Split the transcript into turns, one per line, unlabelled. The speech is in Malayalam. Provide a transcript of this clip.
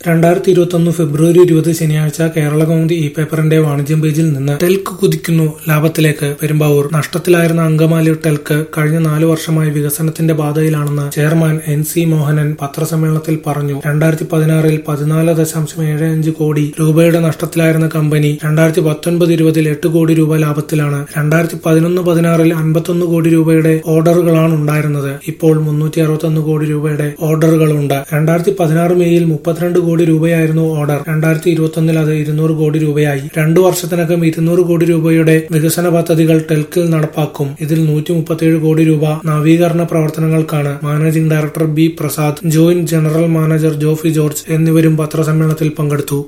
രണ്ടായിരത്തി ഇരുപത്തൊന്ന് ഫെബ്രുവരി ഇരുപത് ശനിയാഴ്ച കേരള കൗമുദി ഇ പേപ്പറിന്റെ വാണിജ്യം പേജിൽ നിന്ന് ടെൽക്ക് കുതിക്കുന്നു ലാഭത്തിലേക്ക് പെരുമ്പാവൂർ നഷ്ടത്തിലായിരുന്ന അങ്കമാലി ടെൽക്ക് കഴിഞ്ഞ നാലു വർഷമായി വികസനത്തിന്റെ പാതയിലാണെന്ന് ചെയർമാൻ എൻ സി മോഹനൻ പത്രസമ്മേളനത്തിൽ പറഞ്ഞു രണ്ടായിരത്തി പതിനാറിൽ പതിനാല് ദശാംശം ഏഴ് അഞ്ച് കോടി രൂപയുടെ നഷ്ടത്തിലായിരുന്ന കമ്പനി രണ്ടായിരത്തി പത്തൊൻപത് ഇരുപതിൽ എട്ട് കോടി രൂപ ലാഭത്തിലാണ് രണ്ടായിരത്തി പതിനൊന്ന് പതിനാറിൽ അൻപത്തൊന്ന് കോടി രൂപയുടെ ഓർഡറുകളാണ് ഉണ്ടായിരുന്നത് ഇപ്പോൾ മുന്നൂറ്റി അറുപത്തൊന്ന് കോടി രൂപയുടെ ഓർഡറുകളുണ്ട് രണ്ടായിരത്തി പതിനാറ് മെയ്യിൽ മുപ്പത്തിരണ്ട് കോടി രൂപയായിരുന്നു ഓർഡർ രണ്ടായിരത്തി ഇരുപത്തൊന്നിൽ അത് ഇരുന്നൂറ് കോടി രൂപയായി രണ്ടു വർഷത്തിനകം ഇരുന്നൂറ് കോടി രൂപയുടെ വികസന പദ്ധതികൾ ടെൽക്കിൽ നടപ്പാക്കും ഇതിൽ നൂറ്റി മുപ്പത്തിയേഴ് കോടി രൂപ നവീകരണ പ്രവർത്തനങ്ങൾക്കാണ് managing director B Prasad joint general manager Jofi George എന്നിവരും പത്രസമ്മേളനത്തിൽ പങ്കെടുത്തു